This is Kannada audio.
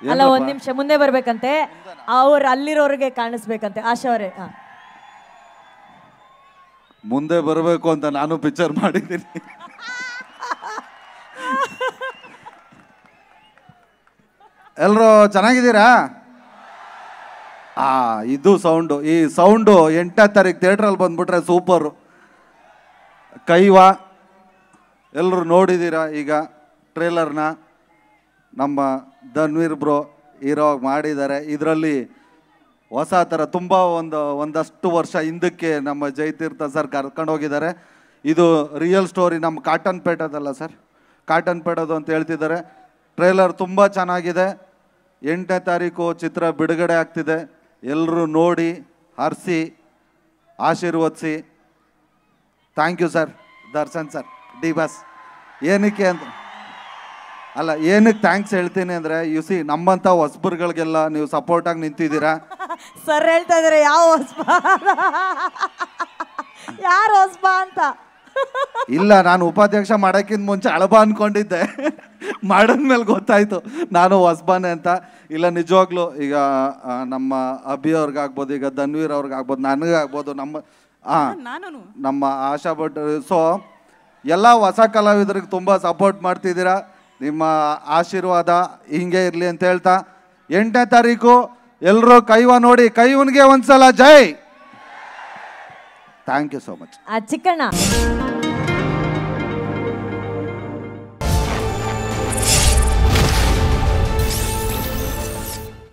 ಅಲ್ಲ ಒಂದ್ ನಿಮಿಷ ಮುಂದೆ ಬರ್ಬೇಕಂತೆ ಅವ್ರು ಅಲ್ಲಿರೋರಿಗೆ ಕಾಣಿಸ್ಬೇಕಂತೆ ಆಶಾ ಅವರೇ ಹಾ ಮುಂದೆ ಬರಬೇಕು ಅಂತ ನಾನು ಪಿಕ್ಚರ್ ಮಾಡಿದ್ದೀನಿ ಎಲ್ಲರೂ ಚೆನ್ನಾಗಿದ್ದೀರಾ ಆ ಇದು ಸೌಂಡು ಈ ಸೌಂಡು ಎಂಟನೇ ತಾರೀಕು ಥಿಯೇಟ್ರಲ್ಲಿ ಬಂದ್ಬಿಟ್ರೆ ಸೂಪರು ಕೈವ ಎಲ್ಲರೂ ನೋಡಿದ್ದೀರಾ ಈಗ ಟ್ರೇಲರ್ನ ನಮ್ಮ ಧನ್ವೀರ್ ಬ್ರೋ ಹೀರೋ ಮಾಡಿದ್ದಾರೆ ಇದರಲ್ಲಿ ಹೊಸ ಥರ ತುಂಬ ಒಂದು ಒಂದಷ್ಟು ವರ್ಷ ಹಿಂದಕ್ಕೆ ನಮ್ಮ ಜಯತೀರ್ಥ ಸರ್ ಕರ್ಕೊಂಡು ಹೋಗಿದ್ದಾರೆ ಇದು ರಿಯಲ್ ಸ್ಟೋರಿ ನಮ್ಮ ಕಾಟನ್ ಪೇಟದಲ್ಲ ಸರ್ ಕಾಟನ್ ಪೇಟದು ಅಂತ ಹೇಳ್ತಿದ್ದಾರೆ ಟ್ರೇಲರ್ ತುಂಬ ಚೆನ್ನಾಗಿದೆ ಎಂಟನೇ ತಾರೀಕು ಚಿತ್ರ ಬಿಡುಗಡೆ ಆಗ್ತಿದೆ ಎಲ್ಲರೂ ನೋಡಿ ಹರಿಸಿ ಆಶೀರ್ವದಿಸಿ thank you sir Darshan sir D boss ಏನಕ್ಕೆ ಅಂತ ಅಲ್ಲ ಏನಕ್ಕೆ ಥ್ಯಾಂಕ್ಸ್ ಹೇಳ್ತೀನಿ ಅಂದರೆ ಯು ಸಿ ನಮ್ಮಂಥ ಹೊಸಬರುಗಳಿಗೆಲ್ಲ ನೀವು ಸಪೋರ್ಟಾಗಿ ನಿಂತಿದ್ದೀರಾ ಸರ್ ಹೇಳ್ತಾ ಇದಾರೆ ಯಾವ ಹೊಸ್ಪ ಯಾರು ಹೊಸ್ಪ ಅಂತ ಇಲ್ಲ ನಾನು ಉಪಾಧ್ಯಕ್ಷ ಮಾಡೋಕ್ಕಿಂತ ಮುಂಚೆ ಅಳಬ ಅನ್ಕೊಂಡಿದ್ದೆ ಮಾಡಿದ್ಮೇಲೆ ಗೊತ್ತಾಯ್ತು ನಾನು ಹೊಸಬಾನೆ ಅಂತ ಇಲ್ಲ ನಿಜವಾಗ್ಲೂ ಈಗ ಆ, ನಮ್ಮ ಅಭಿ ಅವ್ರಿಗಾಗ್ಬೋದು ಈಗ ಧನ್ವೀರ್ ಅವ್ರಿಗಾಗ್ಬೋದು ನನಗಾಗ್ಬೋದು ನಮ್ಮ ಹಾಂ ನಾನು ನಮ್ಮ ಆಶಾ ಭಟ್ ಸೊ ಎಲ್ಲ ಹೊಸ ಕಲಾವಿದರಿಗೆ ತುಂಬ ಸಪೋರ್ಟ್ ಮಾಡ್ತಿದ್ದೀರಾ ನಿಮ್ಮ ಆಶೀರ್ವಾದ ಹಿಂಗೆ ಇರಲಿ ಅಂತ ಹೇಳ್ತಾ ಎಂಟನೇ ತಾರೀಕು ಎಲ್ಲರೂ ಕೈವ ನೋಡಿ ಕೈವನ್ಗೆ ಒಂದ್ಸಲ ಜೈ ಥ್ಯಾಂಕ್ ಯು ಸೋ ಮಚ್ ಆ ಚಿಕ್ಕಣ್ಣ